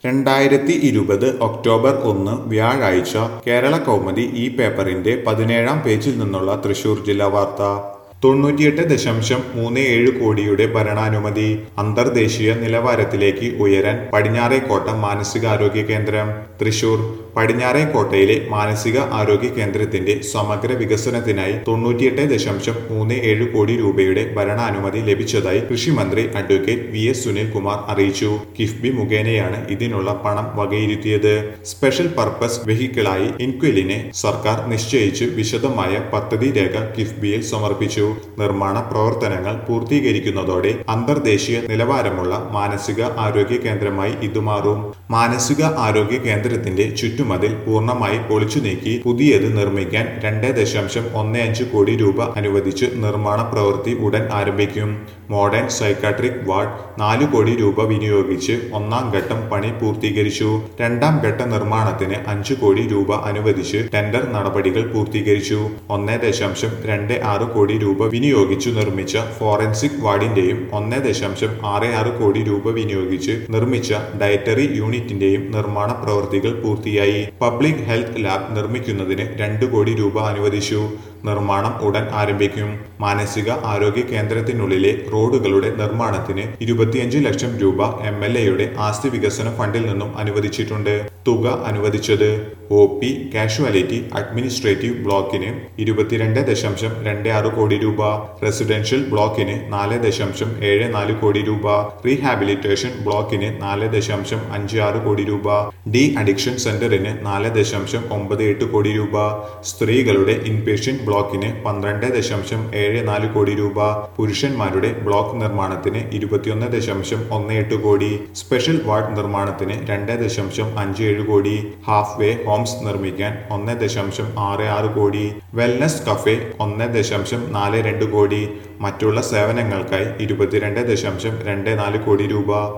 രണ്ടായിരത്തി ഇരുപത് ഒക്ടോബർ ഒന്ന് വ്യാഴാഴ്ച കേരള കൗമുദി ഈ പേപ്പറിന്റെ പതിനേഴാം പേജിൽ നിന്നുള്ള തൃശൂർ ജില്ലാ വാർത്ത തൊണ്ണൂറ്റിയെട്ട് ദശാംശം മൂന്ന് ഏഴ് കോടിയുടെ ഭരണാനുമതി അന്തർദേശീയ നിലവാരത്തിലേക്ക് ഉയരാൻ പടിഞ്ഞാറേക്കോട്ട മാനസികാരോഗ്യ കേന്ദ്രം തൃശൂർ പടിഞ്ഞാറേക്കോട്ടയിലെ മാനസിക ആരോഗ്യ കേന്ദ്രത്തിന്റെ സമഗ്ര വികസനത്തിനായി തൊണ്ണൂറ്റിയെട്ട് ദശാംശം മൂന്ന് ഏഴ് കോടി രൂപയുടെ ഭരണാനുമതി ലഭിച്ചതായി കൃഷിമന്ത്രി അഡ്വക്കേറ്റ് വി എസ് സുനിൽകുമാർ അറിയിച്ചു കിഫ്ബി മുഖേനയാണ് ഇതിനുള്ള പണം വകയിരുത്തിയത് സ്പെഷ്യൽ പർപ്പസ് വെഹിക്കിളായി ഇൻക്വലിനെ സർക്കാർ നിശ്ചയിച്ച് വിശദമായ പദ്ധതി രേഖ കിഫ്ബിയിൽ സമർപ്പിച്ചു നിർമ്മാണ പ്രവർത്തനങ്ങൾ പൂർത്തീകരിക്കുന്നതോടെ അന്തർദേശീയ നിലവാരമുള്ള മാനസിക ആരോഗ്യ കേന്ദ്രമായി ഇത് മാറും മാനസിക ആരോഗ്യ കേന്ദ്രത്തിന്റെ ചുറ്റുമതിൽ പൂർണ്ണമായി പൊളിച്ചു നീക്കി പുതിയത് നിർമ്മിക്കാൻ രണ്ട് ദശാംശം ഒന്ന് അഞ്ച് കോടി രൂപ അനുവദിച്ച് നിർമ്മാണ പ്രവൃത്തി ഉടൻ ആരംഭിക്കും മോഡേൺ സൈക്കാട്രിക് വാർഡ് നാല് കോടി രൂപ വിനിയോഗിച്ച് ഒന്നാം ഘട്ടം പണി പൂർത്തീകരിച്ചു രണ്ടാം ഘട്ട നിർമ്മാണത്തിന് അഞ്ച് കോടി രൂപ അനുവദിച്ച് ടെൻഡർ നടപടികൾ പൂർത്തീകരിച്ചു ഒന്ന് ദശാംശം രണ്ട് ആറ് കോടി രൂപ വിനിയോഗിച്ചു നിർമ്മിച്ച ഫോറൻസിക് വാർഡിന്റെയും ഒന്ന് ദശാംശം ആറ് ആറ് കോടി രൂപ വിനിയോഗിച്ച് നിർമ്മിച്ച ഡയറ്ററി യൂണിറ്റിന്റെയും നിർമ്മാണ പ്രവൃത്തികൾ പൂർത്തിയായി പബ്ലിക് ഹെൽത്ത് ലാബ് നിർമ്മിക്കുന്നതിന് രണ്ട് കോടി രൂപ അനുവദിച്ചു നിർമ്മാണം ഉടൻ ആരംഭിക്കും മാനസിക ആരോഗ്യ കേന്ദ്രത്തിനുള്ളിലെ റോഡുകളുടെ നിർമ്മാണത്തിന് ഇരുപത്തിയഞ്ച് ലക്ഷം രൂപ എം എൽ എയുടെ ആസ്തി വികസന ഫണ്ടിൽ നിന്നും അനുവദിച്ചിട്ടുണ്ട് തുക അനുവദിച്ചത് ഒ പി കാഷ്വാലിറ്റി അഡ്മിനിസ്ട്രേറ്റീവ് ബ്ലോക്കിന് ഇരുപത്തിരണ്ട് ദശാംശം രണ്ട് ആറ് കോടി രൂപ റെസിഡൻഷ്യൽ ബ്ലോക്കിന് നാല് ദശാംശം ഏഴ് നാല് കോടി രൂപ റീഹാബിലിറ്റേഷൻ ബ്ലോക്കിന് നാല് ദശാംശം അഞ്ച് ആറ് കോടി രൂപ ഡി അഡിക്ഷൻ സെന്ററിന് നാല് ദശാംശം ഒമ്പത് എട്ട് കോടി രൂപ സ്ത്രീകളുടെ ഇൻപേഷ്യന്റ് ബ്ലോക്കിന് പന്ത്രണ്ട് ദശാംശം ഏഴ് നാല് കോടി രൂപ പുരുഷന്മാരുടെ ബ്ലോക്ക് നിർമ്മാണത്തിന് ഇരുപത്തിയൊന്ന് ദശാംശം ഒന്ന് എട്ട് കോടി സ്പെഷ്യൽ വാർഡ് നിർമ്മാണത്തിന് രണ്ട് ദശാംശം അഞ്ച് ഏഴ് കോടി ഹാഫ് വേ ഹോംസ് നിർമ്മിക്കാൻ ഒന്ന് ദശാംശം ആറ് ആറ് കോടി വെൽനസ് കഫേ ഒന്ന് ദശാംശം നാല് രണ്ട് കോടി മറ്റുള്ള സേവനങ്ങൾക്കായി ഇരുപത്തിരണ്ട് ദശാംശം രണ്ട് നാല് കോടി രൂപ